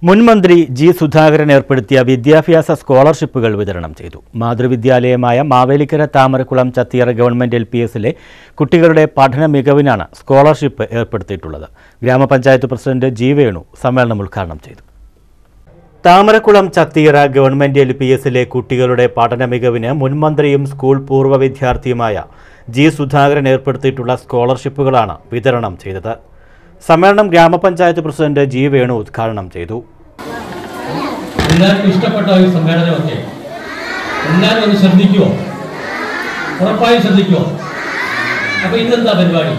മുൻ മന്ത്രി ജി സുധാകരൻ ഏർപ്പെടുത്തിയ വിദ്യാഭ്യാസ സ്കോളർഷിപ്പുകൾ വിതരണം ചെയ്തു മാതൃവിദ്യാലയമായ Mavelikkara Thamarakulam Chathiyara government L P എസിലെ കുട്ടികളുടെ പഠന മികവിനാണ് സ്കോളർഷിപ്പ് ഏർപ്പെടുത്തിയിട്ടുള്ളത് ഗ്രാമപഞ്ചായത്ത് പ്രസിഡന്റ് ജി വേണു സമ്മേളനം ഉദ്ഘാടനം ചെയ്തു Thamarakulam Chathiyara government L P എസിലെ കുട്ടികളുടെ പഠന മികവിന് മുൻമന്ത്രിയും സ്കൂൾ പൂർവ്വ വിദ്യാർത്ഥിയുമായ ജി സുധാകരൻ ഏർപ്പെടുത്തിയിട്ടുള്ള സ്കോളർഷിപ്പുകളാണ് വിതരണം ചെയ്തത് സമ്മേളനം ഗ്രാമപഞ്ചായത്ത് പ്രസിഡന്റ് ജി വേണു ഉദ്ഘാടനം ചെയ്തു എല്ലാവർക്കും ഇഷ്ടപ്പെട്ട ഈ സമ്മേളനമൊക്കെ എല്ലാവരും ഒന്ന് ശ്രദ്ധിക്കുമോ ഉറപ്പായും ശ്രദ്ധിക്കുമോ അപ്പൊ ഇന്നെന്താ പരിപാടി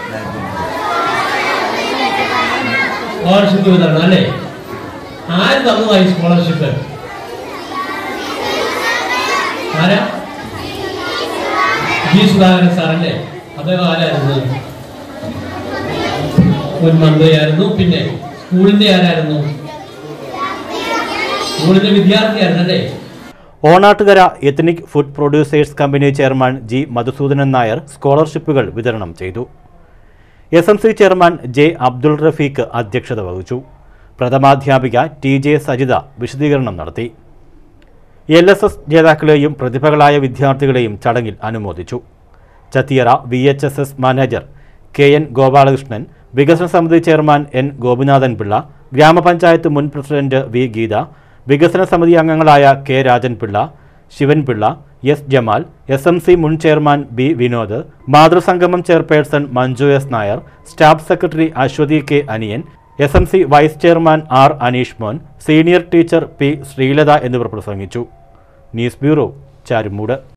സ്കോളർഷിപ്പ് വിതരണം അല്ലേ ആര് തന്നതായി സ്കോളർഷിപ്പ് ആരാ ജി സുധാകരൻ സാറല്ലേ അദ്ദേഹം ആരായിരുന്നു മുൻ മന്ത്രിയായിരുന്നു പിന്നെ സ്കൂളിന്റെ ആരായിരുന്നു സ്കൂളിലെ വിദ്യാർത്ഥിയായിരുന്നല്ലേ Onattukara ethnic food producers company chairman G Madhusoodanan Nair സ്കോളർഷിപ്പുകൾ വിതരണം ചെയ്തു S M C chairman J Abdul Rafeeq അധ്യക്ഷത വഹിച്ചു പ്രഥമാധ്യാപിക ടി ജെ സജിത വിശദീകരണം നടത്തി എൽ എസ് എസ് ജേതാക്കളെയും പ്രതിഭകളായ വിദ്യാർത്ഥികളെയും ചടങ്ങിൽ അനുമോദിച്ചു Chathiyara V H S S manager K N Gopalakrishnan വികസന സമിതി ചെയർമാൻ എൻ ഗോപിനാഥൻ പിള്ള ഗ്രാമപഞ്ചായത്ത് മുൻ പ്രസിഡന്റ് വി ഗീത വികസന സമിതി അംഗങ്ങളായ K Rajanpillai Sivanpillai S Jamal S M C മുൻ ചെയർമാൻ ബി വിനോദ് മാതൃസംഗമം chairperson Manju S Nair staff secretary Aswathy K Aniyan S M C vice chairman R Aneesh Mon senior teacher P Sreelatha എന്നിവർ പ്രസംഗിച്ചു ന്യൂസ് ബ്യൂറോ ചാരുമൂട്